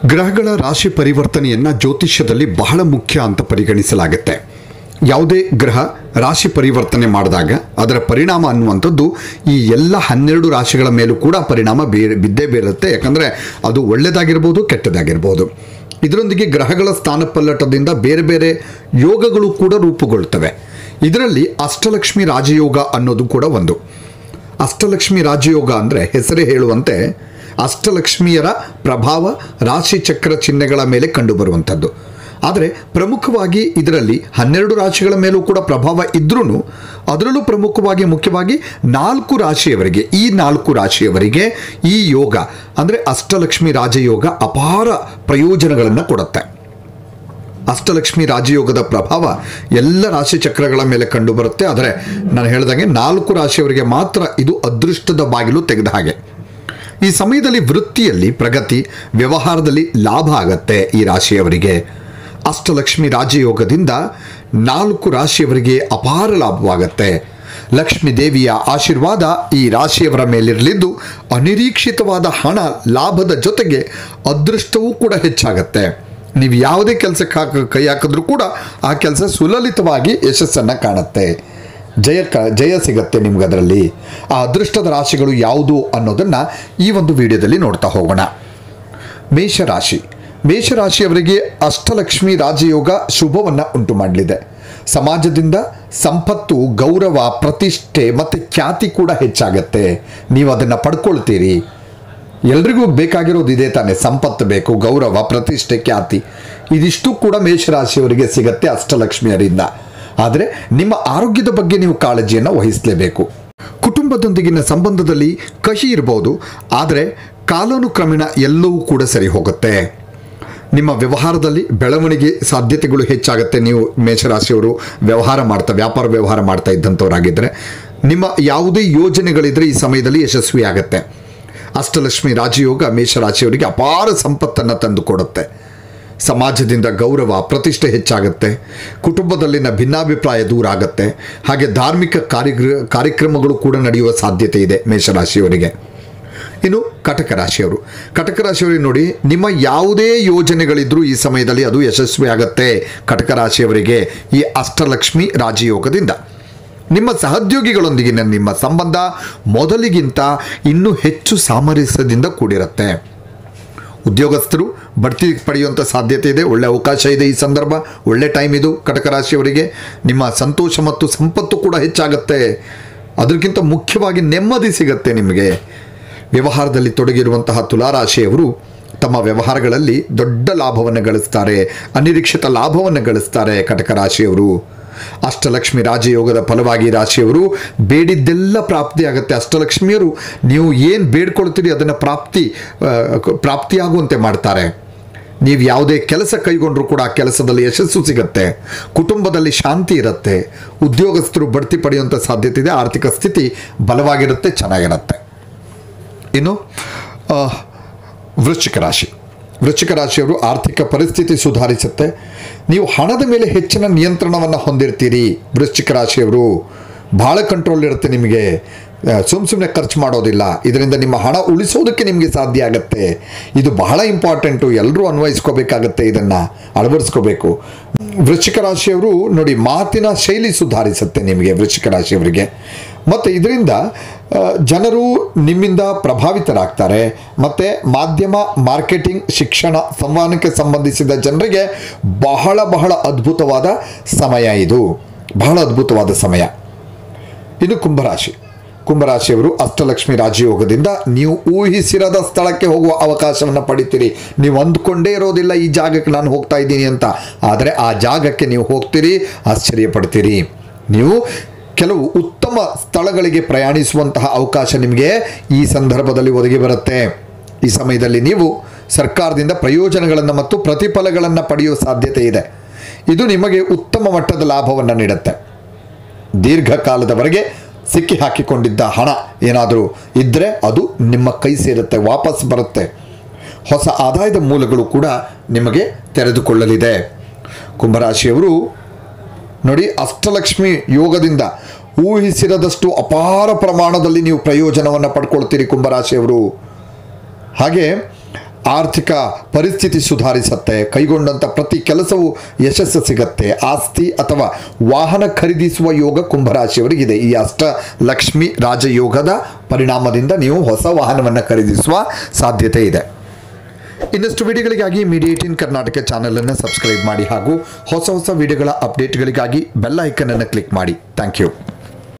ಗ್ರಹಗಳ ರಾಶಿ ಪರಿವರ್ತನೆಯನ್ನು ಜ್ಯೋತಿಷ್ಯದಲ್ಲಿ ಬಹಳ ಮುಖ್ಯ ಅಂತ ಪರಿಗಣಿಸಲಾಗುತ್ತೆ ಯಾವುದೇ ಗ್ರಹ ರಾಶಿ ಪರಿವರ್ತನೆ ಮಾಡಿದಾಗ ಅದರ ಪರಿಣಾಮ ಅನ್ನುವಂಥದ್ದು ಈ ಎಲ್ಲ ಹನ್ನೆರಡು ರಾಶಿಗಳ ಮೇಲೂ ಕೂಡ ಪರಿಣಾಮ ಬೀ ಬಿದ್ದೇ ಬೀರುತ್ತೆ ಯಾಕಂದರೆ ಅದು ಒಳ್ಳೆಯದಾಗಿರ್ಬೋದು ಕೆಟ್ಟದಾಗಿರ್ಬೋದು ಇದರೊಂದಿಗೆ ಗ್ರಹಗಳ ಸ್ಥಾನಪಲ್ಲಟದಿಂದ ಬೇರೆ ಬೇರೆ ಯೋಗಗಳು ಕೂಡ ರೂಪುಗೊಳ್ತವೆ ಇದರಲ್ಲಿ ಅಷ್ಟಲಕ್ಷ್ಮಿ ರಾಜಯೋಗ ಅನ್ನೋದು ಕೂಡ ಒಂದು ಅಷ್ಟಲಕ್ಷ್ಮಿ ರಾಜಯೋಗ ಅಂದರೆ ಹೆಸರೇ ಹೇಳುವಂತೆ ಅಷ್ಟಲಕ್ಷ್ಮಿಯರ ಪ್ರಭಾವ ರಾಶಿ ಚಕ್ರ ಚಿಹ್ನೆಗಳ ಮೇಲೆ ಕಂಡುಬರುವಂಥದ್ದು ಆದರೆ ಪ್ರಮುಖವಾಗಿ ಇದರಲ್ಲಿ ಹನ್ನೆರಡು ರಾಶಿಗಳ ಮೇಲೂ ಕೂಡ ಪ್ರಭಾವ ಇದ್ರೂ ಅದರಲ್ಲೂ ಪ್ರಮುಖವಾಗಿ ಮುಖ್ಯವಾಗಿ ನಾಲ್ಕು ರಾಶಿಯವರಿಗೆ ಈ ನಾಲ್ಕು ರಾಶಿಯವರಿಗೆ ಈ ಯೋಗ ಅಂದರೆ ಅಷ್ಟಲಕ್ಷ್ಮಿ ರಾಜಯೋಗ ಅಪಾರ ಪ್ರಯೋಜನಗಳನ್ನು ಕೊಡುತ್ತೆ ಅಷ್ಟಲಕ್ಷ್ಮಿ ರಾಜಯೋಗದ ಪ್ರಭಾವ ಎಲ್ಲ ರಾಶಿ ಚಕ್ರಗಳ ಮೇಲೆ ಕಂಡುಬರುತ್ತೆ ಆದರೆ ನಾನು ಹೇಳಿದಂಗೆ ನಾಲ್ಕು ರಾಶಿಯವರಿಗೆ ಮಾತ್ರ ಇದು ಅದೃಷ್ಟದ ಬಾಗಿಲು ತೆಗೆದ ಹಾಗೆ ಈ ಸಮಯದಲ್ಲಿ ವೃತ್ತಿಯಲ್ಲಿ ಪ್ರಗತಿ ವ್ಯವಹಾರದಲ್ಲಿ ಲಾಭ ಆಗತ್ತೆ ಈ ರಾಶಿಯವರಿಗೆ ಅಷ್ಟಲಕ್ಷ್ಮಿ ರಾಜಯೋಗದಿಂದ ನಾಲ್ಕು ರಾಶಿಯವರಿಗೆ ಅಪಾರ ಲಾಭವಾಗತ್ತೆ ಲಕ್ಷ್ಮೀ ದೇವಿಯ ಆಶೀರ್ವಾದ ಈ ರಾಶಿಯವರ ಮೇಲಿರಲಿದ್ದು ಅನಿರೀಕ್ಷಿತವಾದ ಹಣ ಲಾಭದ ಜೊತೆಗೆ ಅದೃಷ್ಟವೂ ಕೂಡ ಹೆಚ್ಚಾಗತ್ತೆ ನೀವು ಯಾವುದೇ ಕೆಲಸಕ್ಕೆ ಹಾಕ ಕೈ ಹಾಕಿದ್ರೂ ಕೂಡ ಆ ಕೆಲಸ ಸುಲಲಿತವಾಗಿ ಯಶಸ್ಸನ್ನು ಕಾಣುತ್ತೆ ಜಯ ಕ ಜಯ ಸಿಗತ್ತೆ ನಿಮ್ಗೆ ಅದರಲ್ಲಿ ಆ ಅದೃಷ್ಟದ ರಾಶಿಗಳು ಯಾವುದು ಅನ್ನೋದನ್ನು ಈ ಒಂದು ವಿಡಿಯೋದಲ್ಲಿ ನೋಡ್ತಾ ಹೋಗೋಣ ಮೇಷರಾಶಿ ಮೇಷರಾಶಿಯವರಿಗೆ ಅಷ್ಟಲಕ್ಷ್ಮಿ ರಾಜಯೋಗ ಶುಭವನ್ನು ಉಂಟು ಮಾಡಲಿದೆ ಸಮಾಜದಿಂದ ಸಂಪತ್ತು ಗೌರವ ಪ್ರತಿಷ್ಠೆ ಮತ್ತು ಖ್ಯಾತಿ ಕೂಡ ಹೆಚ್ಚಾಗತ್ತೆ ನೀವು ಅದನ್ನು ಪಡ್ಕೊಳ್ತೀರಿ ಎಲ್ರಿಗೂ ಬೇಕಾಗಿರೋದು ಇದೇ ತಾನೇ ಸಂಪತ್ತು ಬೇಕು ಗೌರವ ಪ್ರತಿಷ್ಠೆ ಖ್ಯಾತಿ ಇದಿಷ್ಟು ಕೂಡ ಮೇಷರಾಶಿಯವರಿಗೆ ಸಿಗತ್ತೆ ಅಷ್ಟಲಕ್ಷ್ಮಿಯರಿಂದ ಆದರೆ ನಿಮ್ಮ ಆರೋಗ್ಯದ ಬಗ್ಗೆ ನೀವು ಕಾಳಜಿಯನ್ನು ವಹಿಸಲೇಬೇಕು ಕುಟುಂಬದೊಂದಿಗಿನ ಸಂಬಂಧದಲ್ಲಿ ಕಹಿ ಇರಬಹುದು ಆದರೆ ಕಾಲಾನುಕ್ರಮೇಣ ಎಲ್ಲವೂ ಕೂಡ ಸರಿ ಹೋಗುತ್ತೆ ನಿಮ್ಮ ವ್ಯವಹಾರದಲ್ಲಿ ಬೆಳವಣಿಗೆ ಸಾಧ್ಯತೆಗಳು ಹೆಚ್ಚಾಗುತ್ತೆ ನೀವು ಮೇಷರಾಶಿಯವರು ವ್ಯವಹಾರ ಮಾಡ್ತಾ ವ್ಯಾಪಾರ ವ್ಯವಹಾರ ಮಾಡ್ತಾ ಇದ್ದಂಥವರಾಗಿದ್ದರೆ ನಿಮ್ಮ ಯಾವುದೇ ಯೋಜನೆಗಳಿದ್ರೆ ಈ ಸಮಯದಲ್ಲಿ ಯಶಸ್ವಿ ಆಗುತ್ತೆ ಅಷ್ಟಲಕ್ಷ್ಮಿ ರಾಜಯೋಗ ಮೇಷರಾಶಿಯವರಿಗೆ ಅಪಾರ ಸಂಪತ್ತನ್ನು ತಂದುಕೊಡುತ್ತೆ ಸಮಾಜದಿಂದ ಗೌರವ ಪ್ರತಿಷ್ಠೆ ಹೆಚ್ಚಾಗುತ್ತೆ ಕುಟುಂಬದಲ್ಲಿನ ಭಿನ್ನಾಭಿಪ್ರಾಯ ದೂರ ಆಗುತ್ತೆ ಹಾಗೆ ಧಾರ್ಮಿಕ ಕಾರ್ಯಕ್ರ ಕಾರ್ಯಕ್ರಮಗಳು ಕೂಡ ನಡೆಯುವ ಸಾಧ್ಯತೆ ಇದೆ ಮೇಷರಾಶಿಯವರಿಗೆ ಇನ್ನು ಕಟಕ ರಾಶಿಯವರು ಕಟಕ ರಾಶಿಯವರಿಗೆ ನೋಡಿ ನಿಮ್ಮ ಯಾವುದೇ ಯೋಜನೆಗಳಿದ್ರೂ ಈ ಸಮಯದಲ್ಲಿ ಅದು ಯಶಸ್ವಿ ಆಗುತ್ತೆ ಕಟಕ ರಾಶಿಯವರಿಗೆ ಈ ಅಷ್ಟಲಕ್ಷ್ಮಿ ರಾಜಯೋಗದಿಂದ ನಿಮ್ಮ ಸಹೋದ್ಯೋಗಿಗಳೊಂದಿಗಿನ ನಿಮ್ಮ ಸಂಬಂಧ ಮೊದಲಿಗಿಂತ ಇನ್ನೂ ಹೆಚ್ಚು ಸಾಮರಸ್ಯದಿಂದ ಕೂಡಿರುತ್ತೆ ಉದ್ಯೋಗಸ್ಥರು ಬಡ್ತಿ ಪಡೆಯುವಂಥ ಸಾಧ್ಯತೆ ಇದೆ ಒಳ್ಳೆ ಅವಕಾಶ ಇದೆ ಈ ಸಂದರ್ಭ ಒಳ್ಳೆ ಟೈಮ್ ಇದು ಕಟಕ ರಾಶಿಯವರಿಗೆ ನಿಮ್ಮ ಸಂತೋಷ ಮತ್ತು ಸಂಪತ್ತು ಕೂಡ ಹೆಚ್ಚಾಗುತ್ತೆ ಅದಕ್ಕಿಂತ ಮುಖ್ಯವಾಗಿ ನೆಮ್ಮದಿ ಸಿಗತ್ತೆ ನಿಮಗೆ ವ್ಯವಹಾರದಲ್ಲಿ ತೊಡಗಿರುವಂತಹ ತುಲಾರಾಶಿಯವರು ತಮ್ಮ ವ್ಯವಹಾರಗಳಲ್ಲಿ ದೊಡ್ಡ ಲಾಭವನ್ನು ಗಳಿಸ್ತಾರೆ ಅನಿರೀಕ್ಷಿತ ಲಾಭವನ್ನು ಗಳಿಸ್ತಾರೆ ಕಟಕ ರಾಶಿಯವರು ಅಷ್ಟಲಕ್ಷ್ಮಿ ರಾಜಯೋಗದ ಫಲವಾಗಿ ರಾಶಿಯವರು ಬೇಡಿದ್ದೆಲ್ಲ ಪ್ರಾಪ್ತಿಯಾಗುತ್ತೆ ಅಷ್ಟಲಕ್ಷ್ಮಿಯರು ನೀವು ಏನು ಬೇಡ್ಕೊಳ್ತೀರಿ ಅದನ್ನು ಪ್ರಾಪ್ತಿ ಆ, ಪ್ರಾಪ್ತಿಯಾಗುವಂತೆ ಮಾಡ್ತಾರೆ ನೀವು ಯಾವುದೇ ಕೆಲಸ ಕೈಗೊಂಡ್ರೂ ಕೂಡ ಆ ಕೆಲಸದಲ್ಲಿ ಯಶಸ್ಸು ಸಿಗುತ್ತೆ ಕುಟುಂಬದಲ್ಲಿ ಶಾಂತಿ ಇರುತ್ತೆ ಉದ್ಯೋಗಸ್ಥರು ಬಡ್ತಿ ಪಡೆಯುವಂಥ ಸಾಧ್ಯತೆ ಇದೆ ಆರ್ಥಿಕ ಸ್ಥಿತಿ ಬಲವಾಗಿರುತ್ತೆ ಚೆನ್ನಾಗಿರುತ್ತೆ ಇನ್ನು ಆ, ವೃಶ್ಚಿಕ ರಾಶಿ ವೃಶ್ಚಿಕ ರಾಶಿಯವರು ಆರ್ಥಿಕ ಪರಿಸ್ಥಿತಿ ಸುಧಾರಿಸುತ್ತೆ ನೀವು ಹಣದ ಮೇಲೆ ಹೆಚ್ಚಿನ ನಿಯಂತ್ರಣವನ್ನು ಹೊಂದಿರ್ತೀರಿ ವೃಶ್ಚಿಕ ರಾಶಿಯವರು ಭಾಳ ಕಂಟ್ರೋಲ್ ಇರುತ್ತೆ ನಿಮಗೆ ಸುಮ್ಮ ಸುಮ್ಮನೆ ಖರ್ಚು ಮಾಡೋದಿಲ್ಲ ಇದರಿಂದ ನಿಮ್ಮ ಹಣ ಉಳಿಸೋದಕ್ಕೆ ನಿಮಗೆ ಸಾಧ್ಯ ಆಗುತ್ತೆ ಇದು ಬಹಳ ಇಂಪಾರ್ಟೆಂಟು ಎಲ್ಲರೂ ಅನ್ವಯಿಸ್ಕೋಬೇಕಾಗತ್ತೆ ಇದನ್ನು ಅಳವಡಿಸ್ಕೋಬೇಕು ವೃಶ್ಚಿಕ ರಾಶಿಯವರು ನೋಡಿ ಮಾತಿನ ಶೈಲಿ ಸುಧಾರಿಸುತ್ತೆ ನಿಮಗೆ ವೃಶ್ಚಿಕ ರಾಶಿಯವರಿಗೆ ಮತ್ತು ಇದರಿಂದ ಆ, ಜನರು ನಿಮ್ಮಿಂದ ಪ್ರಭಾವಿತರಾಗ್ತಾರೆ ಮತ್ತು ಮಾಧ್ಯಮ ಮಾರ್ಕೆಟಿಂಗ್ ಶಿಕ್ಷಣ ಸಂವಹನಕ್ಕೆ ಸಂಬಂಧಿಸಿದ ಜನರಿಗೆ ಬಹಳ ಬಹಳ ಅದ್ಭುತವಾದ ಸಮಯ ಇದು ಬಹಳ ಅದ್ಭುತವಾದ ಸಮಯ ಇನ್ನು ಕುಂಭರಾಶಿ ಕುಂಭರಾಶಿಯವರು ಅಷ್ಟಲಕ್ಷ್ಮಿ ರಾಜಯೋಗದಿಂದ ನೀವು ಊಹಿಸಿರದ ಸ್ಥಳಕ್ಕೆ ಹೋಗುವ ಅವಕಾಶವನ್ನು ಪಡಿತೀರಿ ನೀವು ಅಂದ್ಕೊಂಡೇ ಇರೋದಿಲ್ಲ ಈ ಜಾಗಕ್ಕೆ ನಾನು ಹೋಗ್ತಾ ಇದ್ದೀನಿ ಅಂತ ಆದರೆ ಆ ಜಾಗಕ್ಕೆ ನೀವು ಹೋಗ್ತೀರಿ ಆಶ್ಚರ್ಯ ಪಡ್ತೀರಿ ನೀವು ಕೆಲವು ಉತ್ತಮ ಸ್ಥಳಗಳಿಗೆ ಪ್ರಯಾಣಿಸುವಂತಹ ಅವಕಾಶ ನಿಮಗೆ ಈ ಸಂದರ್ಭದಲ್ಲಿ ಒದಗಿ ಬರುತ್ತೆ ಈ ಸಮಯದಲ್ಲಿ ನೀವು ಸರ್ಕಾರದಿಂದ ಪ್ರಯೋಜನಗಳನ್ನು ಮತ್ತು ಪ್ರತಿಫಲಗಳನ್ನು ಪಡೆಯುವ ಸಾಧ್ಯತೆ ಇದೆ ಇದು ನಿಮಗೆ ಉತ್ತಮ ಮಟ್ಟದ ಲಾಭವನ್ನು ನೀಡುತ್ತೆ ದೀರ್ಘಕಾಲದವರೆಗೆ ಸಿಕ್ಕಿ ಹಾಕಿಕೊಂಡಿದ್ದ ಹಣ ಏನಾದರೂ ಇದ್ದರೆ ಅದು ನಿಮ್ಮ ಕೈ ಸೇರುತ್ತೆ ವಾಪಸ್ ಬರುತ್ತೆ ಹೊಸ ಆದಾಯದ ಮೂಲಗಳು ಕೂಡ ನಿಮಗೆ ತೆರೆದುಕೊಳ್ಳಲಿದೆ ಕುಂಭರಾಶಿಯವರು ನೋಡಿ ಅಷ್ಟಲಕ್ಷ್ಮಿ ಯೋಗದಿಂದ ಊಹಿಸಿರದಷ್ಟು ಅಪಾರ ಪ್ರಮಾಣದಲ್ಲಿ ನೀವು ಪ್ರಯೋಜನವನ್ನು ಪಡ್ಕೊಳ್ತೀರಿ ಕುಂಭರಾಶಿಯವರು ಹಾಗೆ ಆರ್ಥಿಕ ಪರಿಸ್ಥಿತಿ ಸುಧಾರಿಸುತ್ತೆ ಕೈಗೊಂಡಂಥ ಪ್ರತಿ ಕೆಲಸವೂ ಯಶಸ್ಸು ಸಿಗತ್ತೆ ಆಸ್ತಿ ಅಥವಾ ವಾಹನ ಖರೀದಿಸುವ ಯೋಗ ಕುಂಭರಾಶಿಯವರಿಗಿದೆ ಈ ಅಷ್ಟ ಲಕ್ಷ್ಮಿ ರಾಜಯೋಗದ ಪರಿಣಾಮದಿಂದ ನೀವು ಹೊಸ ವಾಹನವನ್ನು ಖರೀದಿಸುವ ಸಾಧ್ಯತೆ ಇದೆ ಇನ್ನಷ್ಟು ವಿಡಿಯೋಗಳಿಗಾಗಿ ಮೀಡಿಯೇಟ್ ಇನ್ ಕರ್ನಾಟಕ ಚಾನಲನ್ನು ಸಬ್ಸ್ಕ್ರೈಬ್ ಮಾಡಿ ಹಾಗೂ ಹೊಸ ಹೊಸ ವಿಡಿಯೋಗಳ ಅಪ್ಡೇಟ್ಗಳಿಗಾಗಿ ಬೆಲ್ ಐಕನನ್ನು ಕ್ಲಿಕ್ ಮಾಡಿ ಥ್ಯಾಂಕ್ ಯು